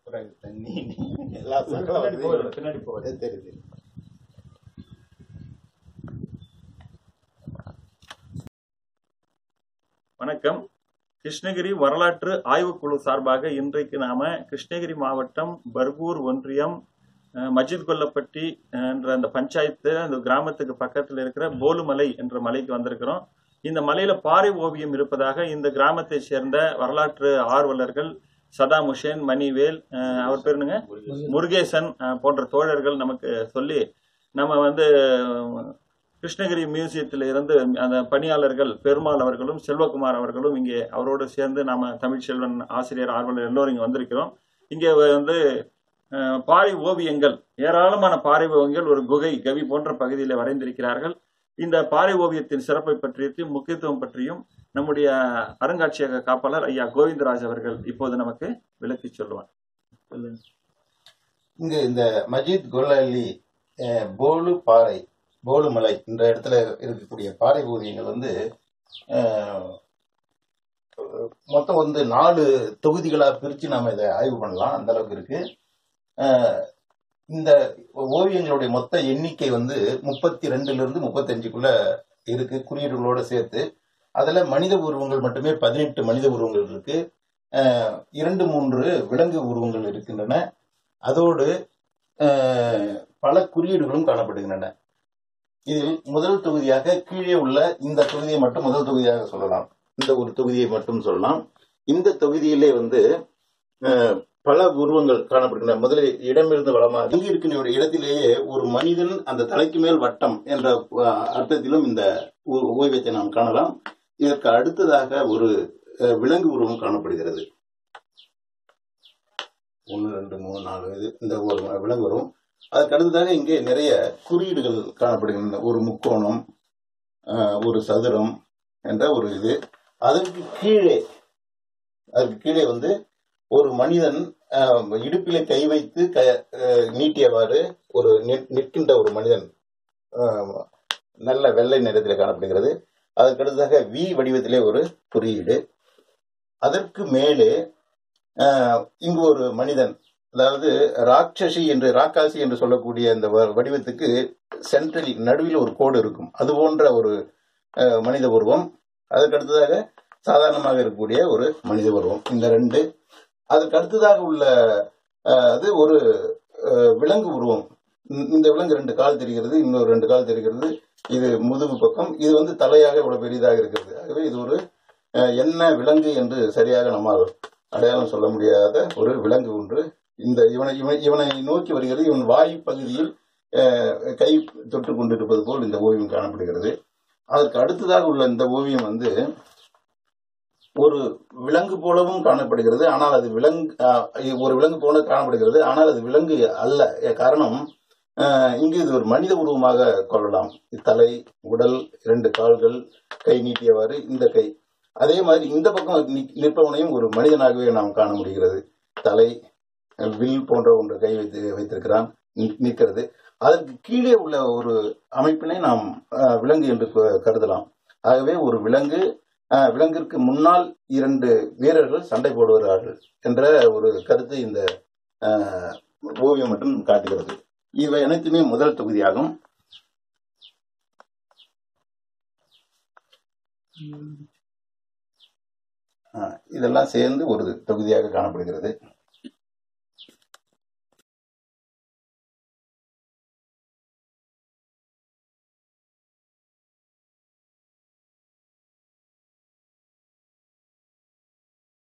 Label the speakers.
Speaker 1: பிறகு தண்ணி எல்லா சகல
Speaker 2: பின்னாடி போகுது
Speaker 1: வசதிகளும்
Speaker 2: பின்னாடி போகுது
Speaker 1: தெரியுது
Speaker 2: வணக்கம் கிருஷ்ணகிரி வரலாற்று ஆய்வுக்குழு சார்பாக இன்றைக்கு நாம கிருஷ்ணகிரி மாவட்டம் பர்கூர் ஒன்றியம் அஹ், மஜித் கொல்லப்பட்டி அஹ், என்ற அந்த பஞ்சாயத்து அந்த கிராமத்துக்கு பக்கத்தில் இருக்கிற போலுமலை என்ற மலைக்கு வந்திருக்கிறோம் இந்த மலையில பாறை ஓவியம் இருப்பதாக இந்த கிராமத்தை சேர்ந்த வரலாற்று ஆர்வலர்கள் சதாம் ஹுசேன் மணிவேல் அஹ், அவர் பேர் என்னங்க முருகேசன் அஹ், போன்ற தோழர்கள் நமக்கு சொல்லி நம்ம வந்து அஹ், கிருஷ்ணகிரி மியூசியத்தில் இருந்து அந்த பணியாளர்கள் பெருமாள் அவர்களும் செல்வகுமார் அவர்களும் இங்கே அவரோடு சேர்ந்து நாம தமிழ்ச்செல்வன் ஆசிரியர் ஆர்வலர் எல்லோரும் இங்கே வந்திருக்கிறோம் இங்கே வந்து அஹ், பாறை ஓவியங்கள் ஏராளமான பாறை ஓவியங்கள் ஒரு குகை கவி போன்ற பகுதியில் வரைந்திருக்கிறார்கள் இந்த பாறை ஓவியத்தின் சிறப்பை பற்றியும் முக்கியத்துவம் பற்றியும் நம்முடைய அருங்காட்சியக காப்பாளர் ஐயா கோவிந்தராஜ் அவர்கள் இப்போது நமக்கு விளக்கி சொல்லுவார்
Speaker 1: இங்க இந்த மஜித் கொல்லி போலு பாறை போலு மலை இந்த இடத்துல இருக்கக்கூடிய பாறை ஓவியங்கள் வந்து அஹ், மொத்தம் வந்து நாலு தொகுதிகளா பிரிச்சு நாம இதை ஆய்வு பண்ணலாம் அந்த அளவுக்கு இருக்கு அஹ், இந்த ஓவியங்களுடைய மொத்த எண்ணிக்கை வந்து முப்பத்தி ரெண்டுல இருந்து முப்பத்தஞ்சுக்குள்ள இருக்கு குறியீடுகளோட சேர்த்து அதுல மனித உருவங்கள் மட்டுமே பதினெட்டு மனித உருவங்கள் இருக்கு அஹ், இரண்டு மூன்று விலங்கு உருவங்கள் இருக்கின்றன அதோடு அஹ், பல குறியீடுகளும் காணப்படுகின்றன இதில் முதல் தொகுதியாக கீழே உள்ள இந்த தொகுதியை மட்டும் முதல் தொகுதியாக சொல்லலாம் இந்த ஒரு தொகுதியை மட்டும் சொல்லலாம் இந்த தொகுதியிலே வந்து அஹ், பல உருவங்கள் காணப்படுகின்றன முதலில் இடமிருந்து வளமாக இங்கு இருக்கின்ற ஒரு இடத்திலேயே ஒரு மனிதன் அந்த தலைக்கு மேல் வட்டம் என்ற அஹ், அர்த்தத்திலும் இந்த ஓ- ஓவியத்தை நாம் காணலாம் இதற்கு அடுத்ததாக ஒரு அஹ், விலங்கு உருவம் காணப்படுகிறது ஒன்று ரெண்டு மூணு நாலு இது இந்த ஒரு விலங்கு வரும் அதுக்கு அடுத்ததாக இங்கே நிறைய குறியீடுகள் காணப்படுகின்றன ஒரு முக்கோணம் ஆஹ், ஒரு சதுரம் என்ற ஒரு இது அதற்கு கீழே அதற்கு கீழே வந்து ஒரு மனிதன் ஆஹ், இடுப்பிலே கை வைத்து க ஆஹ், நீட்டியவாறு ஒரு நிற்- நிற்கின்ற ஒரு மனிதன் ஆஹ், நல்ல வெள்ளை நிறத்தில் காணப்படுகிறது அதற்கு அடுத்ததாக வி வடிவத்திலே ஒரு குறியீடு அதற்கு மேலே ஆஹ், இங்கு ஒரு மனிதன் அதாவது ராட்சசி என்று ராக்காசி என்று சொல்லக்கூடிய இந்த வ- வடிவத்துக்கு சென்ட்ரலி நடுவில் ஒரு கோடு இருக்கும் அது போன்ற ஒரு அஹ், மனித உருவம் அதுக்கு அடுத்ததாக சாதாரணமாக இருக்கக்கூடிய ஒரு மனித உருவம் இந்த ரெண்டு அதுக்கு அடுத்ததாக உள்ள அஹ், அது ஒரு அஹ், விலங்கு உருவம் இந்த- இந்த விலங்கு ரெண்டு கால் தெரிகிறது இன்னொரு ரெண்டு கால் தெரிகிறது இது முதுகு பக்கம் இது வந்து தலையாக இவ்வளவு பெரிதாக இருக்கிறது ஆகவே இது ஒரு அஹ், என்ன விலங்கு என்று சரியாக நம்மால் அடையாளம் சொல்ல முடியாத ஒரு விலங்கு ஒன்று இந்த இவனை இவன் இவனை நோக்கி வருகிறது இவன் வாய் பகுதியில் அஹ், கை தொட்டு கொண்டிருப்பது போல் இந்த ஓவியம் காணப்படுகிறது அதற்கு அடுத்ததாக உள்ள இந்த ஓவியம் வந்து ஒரு விலங்கு போலவும் காணப்படுகிறது ஆனால் அது விலங்கு அஹ், ஒரு விலங்கு போல காணப்படுகிறது ஆனால் அது விலங்கு அல்ல அஹ், காரணம் அஹ், இங்கு இது ஒரு மனித உருவமாக கொள்ளலாம் தலை உடல் இரண்டு கால்கள் கை நீட்டியவாறு இந்த கை அதே மாதிரி இந்த பக்கம் நி- நிற்பவனையும் ஒரு மனிதனாகவே நாம் காண முடிகிறது தலை வில் போன்ற ஒன்று கை வைத்து வைத்திருக்கிறான் நி- நிற்கிறது அதற்கு கீழே உள்ள ஒரு அமைப்பினை நாம் அஹ், விலங்கு என்று கு- கருதலாம் ஆகவே ஒரு விலங்கு அஹ், விலங்கிற்கு முன்னால் இரண்டு வீரர்கள் சண்டை போடுகிறார்கள் என்ற ஒரு கருத்து இந்த அஹ், ஓவியம் மட்டும் காட்டுகிறது இவை அனைத்துமே முதல் தொகுதியாகும் அஹ், இதெல்லாம் சேர்ந்து ஒரு தொகுதியாக காணப்படுகிறது